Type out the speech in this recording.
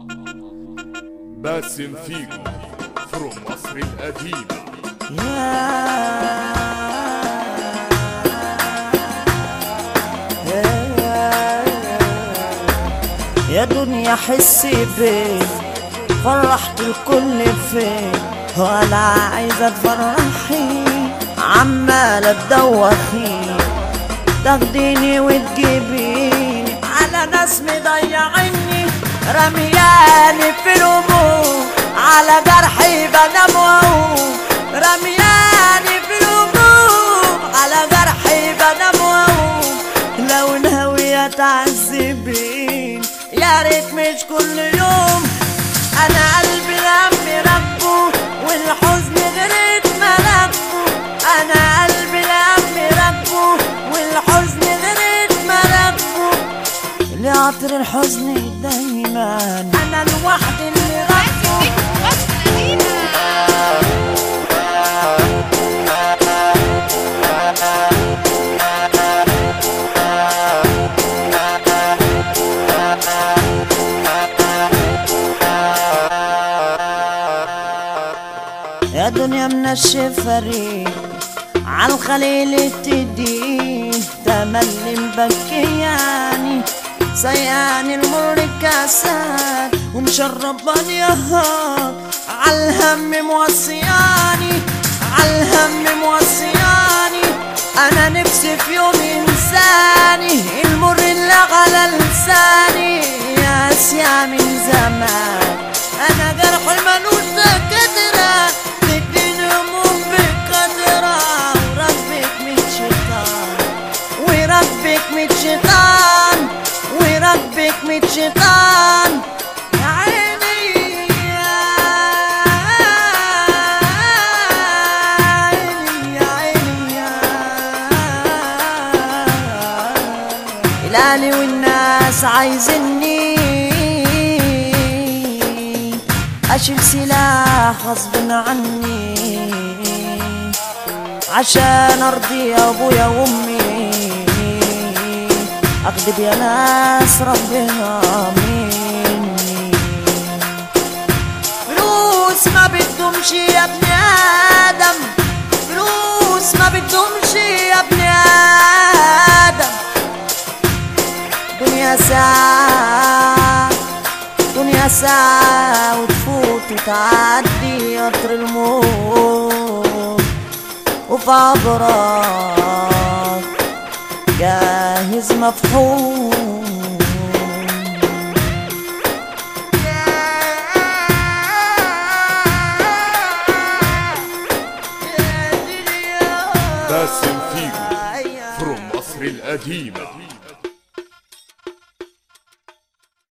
باسم فيجو فروم مصر القديمة يا دنيا حسي بيه فرحت الكل فين ولا عايزة تفرحي عمالة تدوخي تاخديني وتجيبيني على ناس مضيعيني رمياني في الهموم على جرحي بنام واقوم رمياني في الهموم على جرحي بنام واقوم لو ناوية تعذبين يا ريت مش كل يوم انا قلبي لم ربه والحزن غريت ملكه انا قلبي لم ربه والحزن غريت ملكه لعطر الحزن دايما انا لوحدي اللي ربه يا دنيا منشفة ريق عالخليل تدي تملي مبكياني سياني المر كاسات ومشرباني يهار عالهم موصياني عالهم موصياني انا نفسي في يوم انساني المر اللي على لساني يا اسيا من زمان انا جرح المنوش دكاترة تدين هموم بقدرة وربك من شيطان وربك من شيطان وربك من شيطان يا عيني يا عيني يا عيني يا الأهلي والناس عايزني أشيل سلاح غصب عني عشان أرضي أبويا وأمي أكذب يا ناس ربنا مني فلوس ما بتدومش يا ابن آدم فلوس ما بتدومش يا ابن آدم دنيا ساعة دنيا ساعة وتفوت وتعدي قطر الموت وفي عبرك جاهز مفحوم باسم فيجو فروم مصر القديمة